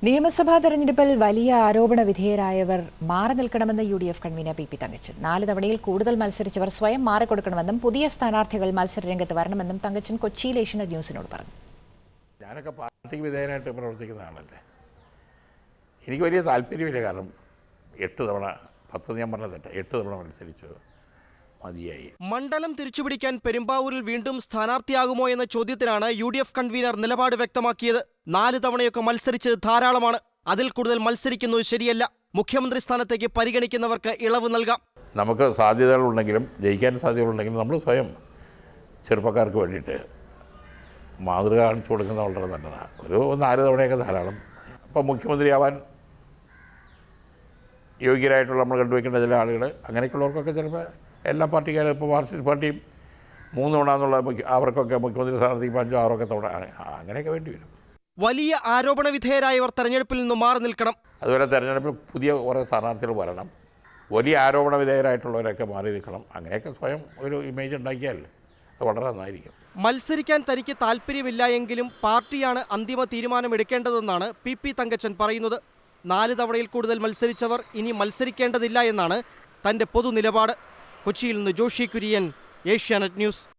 നിയമസഭാ തെരഞ്ഞെടുപ്പിൽ വലിയ ആരോപണ വിധേയരായവർ മാറി നിൽക്കണമെന്ന് U D F convener P P Thankachan നാല് തവണയിൽ കൂടുതൽ മത്സരിച്ചവർ സ്വയം മാറിക്കൊടുക്കണമെന്നും പുതിയ സ്ഥാനാർത്ഥികൾ മത്സരരംഗത്ത് വരണമെന്നും തങ്കച്ചൻ കൊച്ചിയിൽ ഏഷ്യനെറ്റ് ന്യൂസിനോട് പറഞ്ഞു ഞാനൊക്കെ പാർട്ടിക്ക് വിധേയനായിട്ട് പ്രവർത്തിക്കുന്ന ആളല്ലേ എനിക്ക് വലിയ താല്പര്യമില്ല കാരണം എട്ട് തവണ പത്ത് ഞാൻ പറഞ്ഞ തെറ്റ എട്ട് തവണ മത്സരിച്ചു മതിയായി മണ്ഡലം തിരിച്ചുപിടിക്കാൻ പെരുമ്പാവൂരിൽ വീണ്ടും സ്ഥാനാർത്ഥിയാകുമോ എന്ന ചോദ്യത്തിനാണ് യു ഡി എഫ് കൺവീനർ നിലപാട് വ്യക്തമാക്കിയത് നാല് തവണയൊക്കെ മത്സരിച്ച് ധാരാളമാണ് അതിൽ കൂടുതൽ മത്സരിക്കുന്നത് ശരിയല്ല മുഖ്യമന്ത്രി സ്ഥാനത്തേക്ക് പരിഗണിക്കുന്നവർക്ക് ഇളവ് നൽകാം നമുക്ക് സാധ്യതകളുണ്ടെങ്കിലും ജയിക്കാൻ സാധ്യതകളുണ്ടെങ്കിലും നമ്മൾ സ്വയം ചെറുപ്പക്കാർക്ക് വേണ്ടിയിട്ട് മാതൃക കാണിച്ചു കൊടുക്കുന്നത് വളരെ നല്ലതാണ് ഒരു നാല് തവണയൊക്കെ ധാരാളം അപ്പം മുഖ്യമന്ത്രിയാവാൻ യോഗ്യരായിട്ടുള്ള നമ്മൾ കണ്ടുവയ്ക്കേണ്ട ചില ആളുകൾ അങ്ങനെയൊക്കെയുള്ളവർക്കൊക്കെ ചിലപ്പോൾ എല്ലാ പാർട്ടിക്കാരും ഇപ്പോൾ മാർക്സിസ്റ്റ് പാർട്ടിയും മൂന്ന് തവണ എന്നുള്ള മുഖ്യ- അവർക്കൊക്കെ മുഖ്യമന്ത്രി സ്ഥാനാർത്ഥിക്ക് അഞ്ചോ ആറൊക്കെ തവണ ആ, അങ്ങനെയൊക്കെ വേണ്ടി വരും വലിയ ആരോപണ വിധേയരായവർ തെരഞ്ഞെടുപ്പിൽ നിന്ന് മാറി നിൽക്കണം അതുപോലെ തെരഞ്ഞെടുപ്പിൽ പുതിയ കുറേ സ്ഥാനാർത്ഥികൾ വരണം വലിയ ആരോപണ വിധേയരായിട്ടുള്ളവരൊക്കെ മാറി നിൽക്കണം അങ്ങനെയൊക്കെ സ്വയം ഒരു ഇമേജ് ഉണ്ടാക്കിയാൽ അത് വളരെ നന്നായിരിക്കും മത്സരിക്കാൻ തനിക്ക് താല്പര്യമില്ല എങ്കിലും പാർട്ടിയാണ് അന്തിമ തീരുമാനമെടുക്കേണ്ടതെന്നാണ് പി പി തങ്കച്ചൻ പറയുന്നത് നാല് തവണയിൽ കൂടുതൽ മത്സരിച്ചവർ ഇനി മത്സരിക്കേണ്ടതില്ല എന്നാണ് തന്റെ പൊതുനിലപാട് കൊച്ചിയിൽ നിന്ന് ജോഷി കുര്യൻ ഏഷ്യാനെറ്റ് ന്യൂസ്